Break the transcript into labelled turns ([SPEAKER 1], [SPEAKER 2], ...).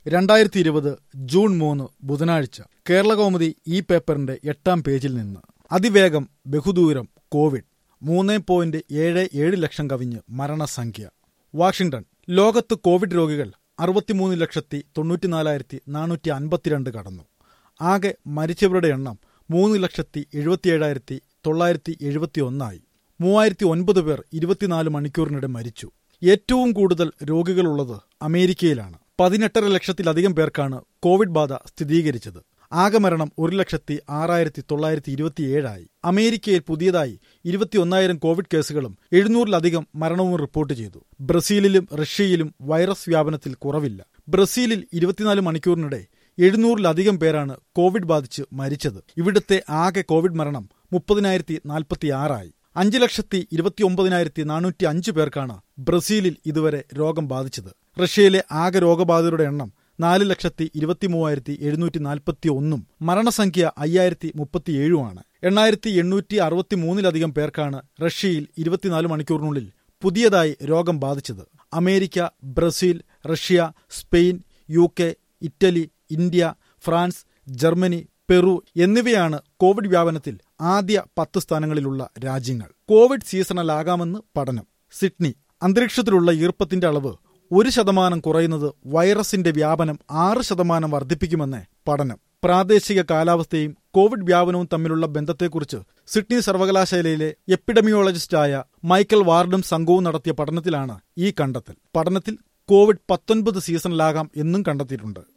[SPEAKER 1] രണ്ടായിരത്തി ഇരുപത് ജൂൺ മൂന്ന് ബുധനാഴ്ച കേരളകൗമുദി ഈ പേപ്പറിന്റെ എട്ടാം പേജിൽ നിന്ന് അതിവേഗം ബഹുദൂരം കോവിഡ് മൂന്ന് പോയിന്റ് ഏഴ് ഏഴ് ലക്ഷം കവിഞ്ഞ് മരണസംഖ്യ വാഷിംഗ്ടൺ ലോകത്ത് കോവിഡ് രോഗികൾ അറുപത്തിമൂന്ന് ലക്ഷത്തി തൊണ്ണൂറ്റിനാലായിരത്തി നാനൂറ്റി അൻപത്തിരണ്ട് കടന്നു ആകെ മരിച്ചവരുടെ എണ്ണം മൂന്ന് ലക്ഷത്തി എഴുപത്തിയേഴായിരത്തി തൊള്ളായിരത്തി എഴുപത്തി ഒന്നായി മൂവായിരത്തി ഒൻപത് പേർ ഇരുപത്തിനാല് മണിക്കൂറിനിടെ മരിച്ചു ഏറ്റവും കൂടുതൽ രോഗികളുള്ളത് അമേരിക്കയിലാണ് പതിനെട്ടര ലക്ഷത്തിലധികം പേർക്കാണ് കോവിഡ് ബാധ സ്ഥിരീകരിച്ചത് ആകെ മരണം ഒരു ലക്ഷത്തി ആറായിരത്തി തൊള്ളായിരത്തി ഇരുപത്തിയേഴായി അമേരിക്കയിൽ പുതിയതായി ഇരുപത്തിയൊന്നായിരം കോവിഡ് കേസുകളും എഴുന്നൂറിലധികം മരണവും റിപ്പോർട്ട് ചെയ്തു ബ്രസീലിലും റഷ്യയിലും വൈറസ് വ്യാപനത്തിൽ കുറവില്ല ബ്രസീലിൽ ഇരുപത്തിനാല് മണിക്കൂറിനിടെ എഴുന്നൂറിലധികം പേരാണ് കോവിഡ് ബാധിച്ച് മരിച്ചത് ഇവിടുത്തെ ആകെ കോവിഡ് മരണം മുപ്പതിനായിരത്തി നാൽപ്പത്തിയാറായി അഞ്ച് ലക്ഷത്തി ഇരുപത്തിയൊമ്പതിനായിരത്തി നാനൂറ്റി അഞ്ച് പേർക്കാണ് ബ്രസീലിൽ ഇതുവരെ രോഗം ബാധിച്ചത് റഷ്യയിലെ ആകെ രോഗബാധിതരുടെ എണ്ണം നാല് ലക്ഷത്തി ഇരുപത്തിമൂവായിരത്തി എഴുന്നൂറ്റി നാൽപ്പത്തി ഒന്നും മരണസംഖ്യ അയ്യായിരത്തി മുപ്പത്തിയേഴുമാണ് എണ്ണായിരത്തി എണ്ണൂറ്റി അറുപത്തി മൂന്നിലധികം പേർക്കാണ് റഷ്യയിൽ ഇരുപത്തിനാല് മണിക്കൂറിനുള്ളിൽ പുതിയതായി രോഗം ബാധിച്ചത് America Brazil Russia Spain U K Italy India France Germany Peru എന്നിവയാണ് കോവിഡ് വ്യാപനത്തിൽ ആദ്യ പത്ത് സ്ഥാനങ്ങളിലുള്ള രാജ്യങ്ങൾ കോവിഡ് സീസണലാകാമെന്ന് പഠനം സിഡ്നി അന്തരീക്ഷത്തിലുള്ള ഈർപ്പത്തിന്റെ അളവ് ഒരു ശതമാനം കുറയുന്നത് വൈറസിന്റെ വ്യാപനം ആറ് ശതമാനം വർദ്ധിപ്പിക്കുമെന്ന് പഠനം പ്രാദേശിക കാലാവസ്ഥയും കോവിഡ് വ്യാപനവും തമ്മിലുള്ള ബന്ധത്തെക്കുറിച്ച് സിഡ്നി സർവകലാശാലയിലെ എപ്പിഡമിയോളജിസ്റ്റായ മൈക്കൽ വാർഡും സംഘവും നടത്തിയ പഠനത്തിലാണ് ഈ കണ്ടെത്തൽ പഠനത്തിൽ കോവിഡ് പത്തൊൻപത് സീസണിലാകാം എന്നും കണ്ടെത്തിയിട്ടുണ്ട്